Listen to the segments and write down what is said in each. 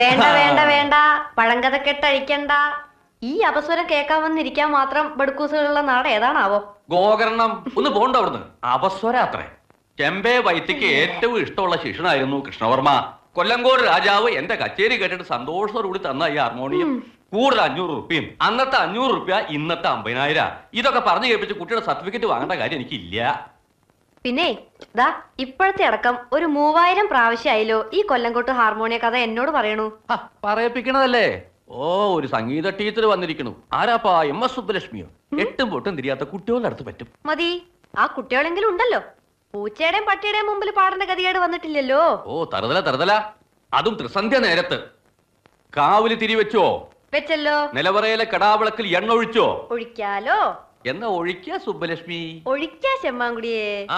വേണ്ട വേണ്ട വേണ്ട പഴങ്കഥക്കെട്ടഴിക്കണ്ട ഈ അപസ്വരം കേൾക്കാൻ വന്നിരിക്കാൻ മാത്രം ബടുക്കൂസുകളുള്ള നാട് ഏതാണാവോ ഗോകർണം ഒന്ന് പോണ്ട അവിടുന്ന് അപസ്വര അത്രേ ചെമ്പേ വൈത്തിക്ക് ഏറ്റവും ഇഷ്ടമുള്ള ശിഷ്യനായിരുന്നു കൃഷ്ണവർമ്മ കൊല്ലങ്കോട് രാജാവ് എന്റെ കച്ചേരി കേട്ടിട്ട് സന്തോഷത്തോടുകൂടി തന്ന ഈ ഹാർമോണിയം കൂടുതൽ അഞ്ഞൂറ് റുപ്യയും അന്നത്തെ അഞ്ഞൂറ് റുപ്യ ഇന്നത്തെ അമ്പതിനായിരം ഇതൊക്കെ പറഞ്ഞു കേൾപ്പിച്ച് കുട്ടിയുടെ സർട്ടിഫിക്കറ്റ് വാങ്ങേണ്ട കാര്യം എനിക്കില്ല പിന്നെ ദാ ഇപ്പോഴത്തെ അടക്കം ഒരു മൂവായിരം പ്രാവശ്യമായല്ലോ ഈ കൊല്ലംകോട്ട് ഹാർമോണിയ കഥ എന്നോട് പറയണു ഹ, പറയിപ്പിക്കണതല്ലേ ഓ ഒരു സംഗീത ടീച്ചർ വന്നിരിക്കണു ആരാപ്പാ എം എസ് സുബ്ബലക്ഷ്മിയോ എട്ടും പൊട്ടും തിരിയാത്ത കുട്ടികളുടെ അടുത്ത് പറ്റും മതി ആ കുട്ടികളെങ്കിലും ഉണ്ടല്ലോ പൂച്ചയുടെയും പട്ടിയുടെയും മുമ്പിൽ പാടേണ്ട ഗതികേട് വന്നിട്ടില്ലല്ലോ ഓ തറുതല തറുതല അതും ത്രിസന്ധ്യ നേരത്ത് കാവില് തിരിവെച്ചോ വെച്ചല്ലോ നിലവറയിലെ കടാവിളക്കിൽ എണ്ണ ഒഴിച്ചോ ഒഴിക്കാലോ എന്നാ ഒഴിക്ക സുബ്ബലക്ഷ്മി ഒഴിക്കാ ചെമ്മാങ്കുടിയെ ആ,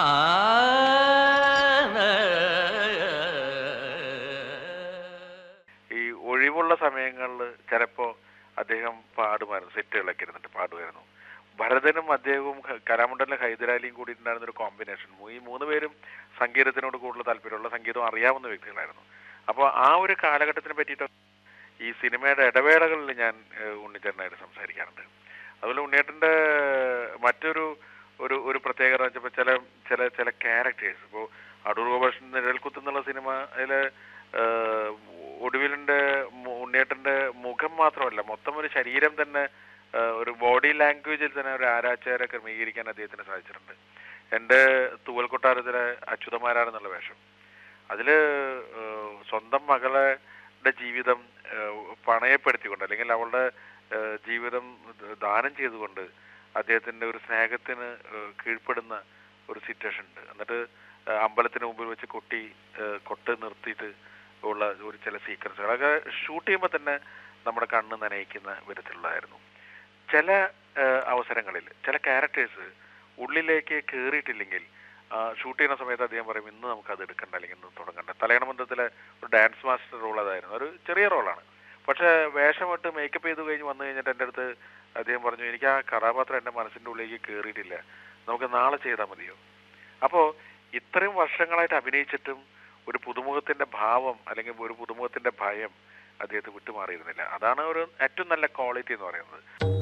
ഈ ഒഴിവുള്ള സമയങ്ങളിൽ ചിലപ്പോൾ അദ്ദേഹം പാടുമായിരുന്നു സെറ്റുകളൊക്കെ ഇരുന്നിട്ട് പാടുമായിരുന്നു ഭരതനും അദ്ദേഹവും ഹ- കലാമണ്ഡലം ഹൈദരാലിയും കൂടി ഉണ്ടായിരുന്ന ഒരു കോമ്പിനേഷൻ ഈ മൂന്ന് പേരും സംഗീതത്തിനോട് കൂടുതൽ താല്പര്യമുള്ള സംഗീതം അറിയാവുന്ന വ്യക്തികളായിരുന്നു അപ്പോൾ ആ ഒരു കാലഘട്ടത്തിനെ പറ്റിയിട്ട് ഈ സിനിമയുടെ ഇടവേളകളിൽ ഞാൻ ഏഹ്, ഉണ്ണിച്ചേട്ടനായിട്ട് സംസാരിക്കാറുണ്ട് അതുപോലെ ഉണ്ണിയേട്ടൻ്റെ മറ്റൊരു ഒരു ഒരു പ്രത്യേകത എന്ന് വെച്ചപ്പോൾ ചില ചില ചില ക്യാരക്ടേഴ്സ് ഇപ്പോൾ അടൂർ ഗോപാലകൃഷ്ണൻ നിഴൽക്കുത്ത് എന്നുള്ള സിനിമ അതിൽ ഒടുവിലിൻ്റെ ഉണ്ണിയേട്ടൻ്റെ മുഖം മാത്രമല്ല മൊത്തം ഒരു ശരീരം തന്നെ ആ, ഒരു ബോഡി ലാംഗ്വേജിൽ തന്നെ ഒരു ആരാച്ചാരെ ക്രമീകരിക്കാൻ അദ്ദേഹത്തിന് സാധിച്ചിട്ടുണ്ട് എൻ്റെ തൂവൽ കൊട്ടാരത്തിലെ അച്യുതമാരാണെന്നുള്ള വേഷം അതിൽ സ്വന്തം മകളുടെ ജീവിതം ആ, പണയപ്പെടുത്തിക്കൊണ്ട് അല്ലെങ്കിൽ അവളുടെ ആ, ജീവിതം ദാനം ചെയ്തുകൊണ്ട് അദ്ദേഹത്തിന്റെ ഒരു സ്നേഹത്തിന് ആ, കീഴ്പ്പെടുന്ന ഒരു സിറ്റുവേഷൻ ഉണ്ട് എന്നിട്ട് ആ, അമ്പലത്തിന് മുമ്പിൽ വെച്ച് കൊട്ടി ആ, കൊട്ട് നിർത്തിയിട്ട് ഉള്ള ഒരു ചില സീക്വൻസുകൾ അതൊക്കെ ഷൂട്ട് ചെയ്യുമ്പോൾ തന്നെ നമ്മുടെ കണ്ണ് നനയിക്കുന്ന വിധത്തിലുള്ളതായിരുന്നു ചില ആ, അവസരങ്ങളിൽ ചില ക്യാരക്ടേഴ്സ് ഉള്ളിലേക്ക് കയറിയിട്ടില്ലെങ്കിൽ ഷൂട്ട് ചെയ്യുന്ന സമയത്ത് അദ്ദേഹം പറയും ഇന്ന് നമുക്ക് അത് എടുക്കണ്ട അല്ലെങ്കിൽ ഇന്ന് തുടങ്ങണ്ട തലയണബന്ധത്തിലെ ഒരു ഡാൻസ് മാസ്റ്റർ റോൾ അതായിരുന്നു ഒരു ചെറിയ റോളാണ് പക്ഷെ വേഷമിട്ട് മേക്കപ്പ് ചെയ്ത് കഴിഞ്ഞ് വന്നു കഴിഞ്ഞിട്ട് എൻ്റെ അടുത്ത് അദ്ദേഹം പറഞ്ഞു എനിക്ക് ആ കഥാപാത്രം എൻ്റെ മനസ്സിൻ്റെ ഉള്ളിലേക്ക് കയറിയിട്ടില്ല നമുക്ക് നാളെ ചെയ്താൽ മതിയോ അപ്പോൾ ഇത്രയും വർഷങ്ങളായിട്ട് അഭിനയിച്ചിട്ടും ഒരു പുതുമുഖത്തിന്റെ ഭാവം അല്ലെങ്കിൽ ഒരു പുതുമുഖത്തിന്റെ ഭയം അദ്ദേഹത്തെ വിട്ടുമാറിയിരുന്നില്ല അതാണ് ഒരു ഏറ്റവും നല്ല ക്വാളിറ്റി എന്ന് പറയുന്നത്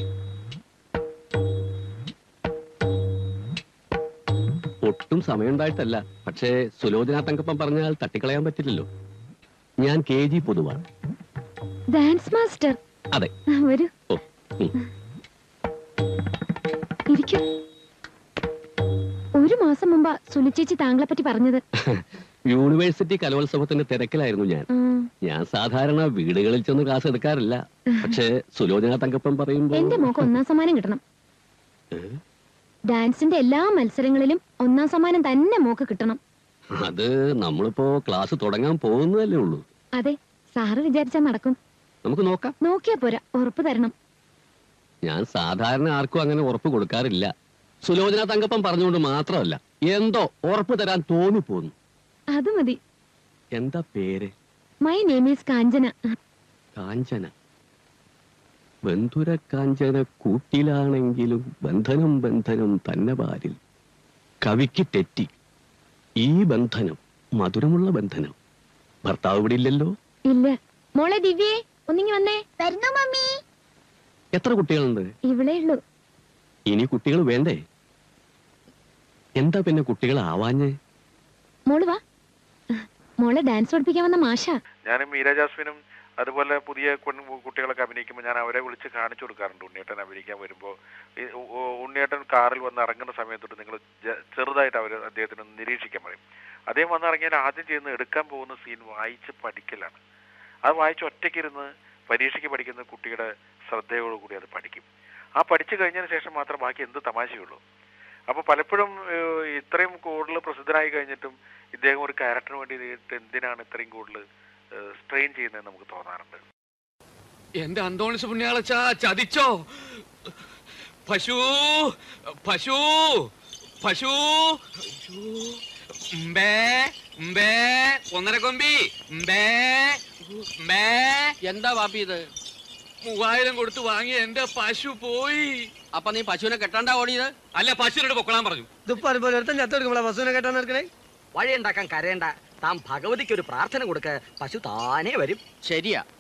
ഒട്ടും സമയമുണ്ടായിട്ടല്ല പക്ഷേ സുലോചന തങ്കപ്പം പറഞ്ഞാൽ തട്ടിക്കളയാൻ പറ്റില്ലല്ലോ ഞാൻ കെ ജി പൊതുവാണ് ഡാൻസ് മാസ്റ്റർ അതെ വരൂ ഓ ഉം. ഇരിക്കൂ ഒരു മാസം മുമ്പാ സുനിച്ചേച്ചി താങ്കളെ പറ്റി പറഞ്ഞത് യൂണിവേഴ്സിറ്റി കലോത്സവത്തിന്റെ തിരക്കിലായിരുന്നു ഞാൻ ഉം, ഞാൻ സാധാരണ വീടുകളിൽ ചെന്ന് ക്ലാസ് എടുക്കാറില്ല പക്ഷേ സുലോചന തങ്കപ്പം പറയുമ്പോ എന്റെ മോക്ക് ഒന്നാം സമ്മാനം കിട്ടണം ഡാൻസിന്റെ എല്ലാ മത്സരങ്ങളിലും ഒന്നാം സമ്മാനം തന്നെ മോക്ക് കിട്ടണം അത് നമ്മളിപ്പോ ക്ലാസ് തുടങ്ങാൻ പോകുന്നതല്ലേ ഉള്ളൂ അതെ സാറ് വിചാരിച്ചാ നടക്കും നമുക്ക് നോക്കാം നോക്കിയാ പോരാ ഉറപ്പ് തരണം ഞാൻ സാധാരണ ആർക്കും അങ്ങനെ ഉറപ്പ് കൊടുക്കാറില്ല സുലോചന തങ്കപ്പം പറഞ്ഞുകൊണ്ട് മാത്രമല്ല എന്തോ ഉറപ്പ് തരാൻ തോന്നിപ്പോന്നു അത് മതി എന്താ പേര് my name is Kanchana Kanchana ബന്ധുര കാഞ്ചന കൂട്ടിലാണെങ്കിലും ബന്ധനം ബന്ധനം തന്നെ പാരിൽ കവിക്ക് തെറ്റി ഈ ബന്ധനം മധുരമുള്ള ബന്ധനം ഭർത്താവ് ഇവിടെ ഇല്ലല്ലോ ഇല്ല മോളെ ദിവ്യേ ഒന്നിങ്ങി വന്നേ വരുന്നു മമ്മി എത്ര കുട്ടികളുണ്ട് ഇവിളേ ഉള്ളൂ ഇനി കുട്ടികൾ വേണ്ടേ എന്താ പിന്നെ കുട്ടികൾ ആവാഞ്ഞേ മോള് വാ മോളെ ഡാൻസ് പഠിപ്പിക്കാൻ വന്ന മാഷ ഞാനും മീര ജാസ്മിനും അതുപോലെ പുതിയ കുൺ- കുട്ടികളൊക്കെ അഭിനയിക്കുമ്പോൾ ഞാൻ അവരെ വിളിച്ച് കാണിച്ചു കൊടുക്കാറുണ്ട് ഉണ്ണിയേട്ടൻ അഭിനയിക്കാൻ വരുമ്പോൾ ഈ ഉ- ഉ- ഉണ്ണിയേട്ടൻ കാറിൽ വന്ന് ഇറങ്ങുന്ന സമയത്തൊട്ട് നിങ്ങൾ ചെറുതായിട്ട് അവർ അദ്ദേഹത്തിന് ഒന്ന് നിരീക്ഷിക്കാൻ പറയും അദ്ദേഹം വന്ന് ഇറങ്ങിയാൽ ആദ്യം ചെയ്യുന്ന എടുക്കാൻ പോകുന്ന സീൻ വായിച്ച് പഠിക്കലാണ് അത് വായിച്ച് ഒറ്റയ്ക്കിരുന്ന് പരീക്ഷയ്ക്ക് പഠിക്കുന്ന കുട്ടിയുടെ ശ്രദ്ധയോടുകൂടി അത് പഠിക്കും ആ പഠിച്ചു കഴിഞ്ഞതിന് ശേഷം മാത്രം ബാക്കി എന്ത് തമാശയുള്ളൂ അപ്പോൾ പലപ്പോഴും ഏഹ്, ഇത്രയും കൂടുതൽ പ്രസിദ്ധനായി കഴിഞ്ഞിട്ടും ഇദ്ദേഹം ഒരു ക്യാരക്ടറിന് വേണ്ടി ഇത് എന്തിനാണ് ഇത്രയും കൂടുതൽ സ്ട്രെയിൻ ചെയ്യുന്നത് നമുക്ക് തോന്നാറുണ്ട് എന്റെ അന്തോണിസ് പുണ്യാളച്ച ചതിച്ചോ പശു പശു പശു മ്പേ മ്പേ ഒന്നര കൊമ്പി മ്പേ മ്പേ എന്താ പാപ്പി ഇത് മൂവായിരം കൊടുത്ത് വാങ്ങിയ എന്റെ പശു പോയി അപ്പൊ നീ പശുവിനെ കെട്ടാണ്ടാ ഓടിയത് അല്ല പശുവിനോട് പൊക്കളാൻ പറഞ്ഞു ഇതിപ്പോ അതുപോലെ ഒരുത്തൻ ചത്തെടുക്കുമ്പോളാ ബസ്സുവിനെ കേട്ടാൻ നിൽക്കണേ വഴിയുണ്ടാക്കാൻ കരയണ്ട താൻ ഭഗവതിക്ക് ഒരു പ്രാർത്ഥന കൊടുക്ക പശു താനേ വരും ശരിയാ